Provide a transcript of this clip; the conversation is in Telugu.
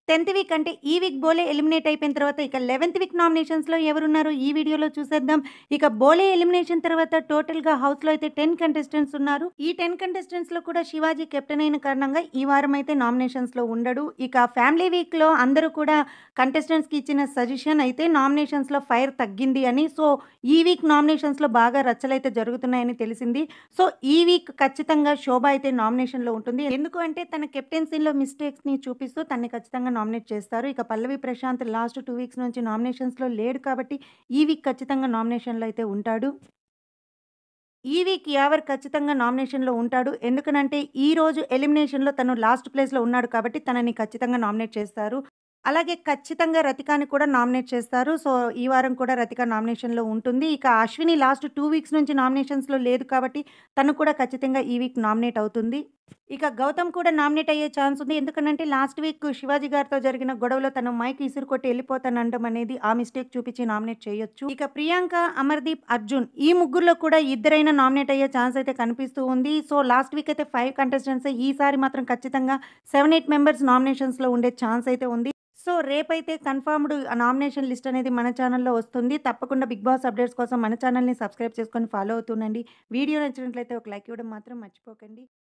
10థ్ వీక్ అంటే ఈ వీక్ బోలే ఎలిమినేట్ అయిపోయిన తర్వాత ఇక 11థ్ వీక్ నామినేషన్స్‌లో ఎవరున్నారు ఈ వీడియోలో చూసేద్దాం. ఇక బోలే ఎలిమినేషన్ తర్వాత టోటల్‌గా హౌస్‌లో అయితే 10 కంటెస్టెంట్స్ ఉన్నారు. ఈ 10 కంటెస్టెంట్స్‌లో కూడా శివాజీ కెప్టెన్ అయిన కారణంగా ఈ వారం అయితే నామినేషన్స్‌లో ఉండడు. ఇక ఫ్యామిలీ వీక్‌లో అందరూ కూడా కంటెస్టెంట్స్‌కి ఇచ్చిన సజెషన్ అయితే నామినేషన్స్‌లో ఫైర్ తగ్గింది అని. సో, ఈ వీక్ నామినేషన్స్‌లో బాగా రచ్చలైతే జరుగుతున్నాయని తెలిసింది. సో, ఈ వీక్ ఖచ్చితంగా శోభ అయితే నామినేషన్‌లో ఉంటుంది. ఎందుకు అంటే తన కెప్టెన్సీలో మిస్టేక్స్‌ని చూపిస్తూ తనని ఖచ్చితంగా నామినేట్ చేస్తారు. ఇక పల్లవి ప్రశాంత్ లాస్ట్ 2 వీక్స్ నుంచి నామినేషన్స్‌లో లేడు కాబట్టి ఈ వీక్ ఖచ్చితంగా నామినేషన్‌లో అయితే ఉంటాడు. ఈ వీక్ యావర్ ఖచ్చితంగా నామినేషన్‌లో ఉంటాడు. ఎందుకనంటే ఈరోజు ఎలిమినేషన్‌లో తను లాస్ట్ ప్లేస్‌లో ఉన్నాడు కాబట్టి తనని ఖచ్చితంగా నామినేట్ చేస్తారు. అలాగే ఖచ్చితంగా రతికాని కూడా నామినేట్ చేస్తారు. సో, ఈ వారం కూడా రతిక నామినేషన్‌లో ఉంటుంది. ఇక అశ్విని లాస్ట్ 2 వీక్స్ నుంచి నామినేషన్స్‌లో లేదు కాబట్టి తను కూడా ఖచ్చితంగా ఈ వీక్ నామినేట్ అవుతుంది. ఇక గౌతమ్ కూడా నామినేట్ అయ్యే ఛాన్స్ ఉంది. ఎందుకనంటే లాస్ట్ వీక్ శివాజీ గారితో జరిగిన గొడవలో తను మైక్ ఇసురుకొట్టి ఎళ్ళిపోతాననడం అనేది ఆ మిస్టేక్ చూపించి నామినేట్ చేయొచ్చు. ఇక ప్రియాంక, అమర్‌దీప్, అర్జున్ ఈ ముగ్గురిలో కూడా ఇద్దరైనా నామినేట్ అయ్యే ఛాన్స్ అయితే కనిపిస్తూ ఉంది. సో, లాస్ట్ వీక్ అయితే 5 కంటెస్టెంట్సే ఈసారి మాత్రం ఖచ్చితంగా 7, 8 మెంబర్స్ నామినేషన్స్‌లో ఉండే ఛాన్స్ అయితే ఉంది. సో, రేపైతే కన్ఫర్మ్డ్ నామినేషన్ లిస్ట్ అనేది మన ఛానెల్‌లో వస్తుంది. తప్పకుండా బిగ్ బాస్ అప్డేట్స్ కోసం మన ఛానెల్‌ని సబ్స్క్రైబ్ చేసుకొని ఫాలో అవుతుండండి. వీడియో నచ్చినట్లయితే ఒక లైక్ ఇవ్వడం మాత్రం మర్చిపోకండి.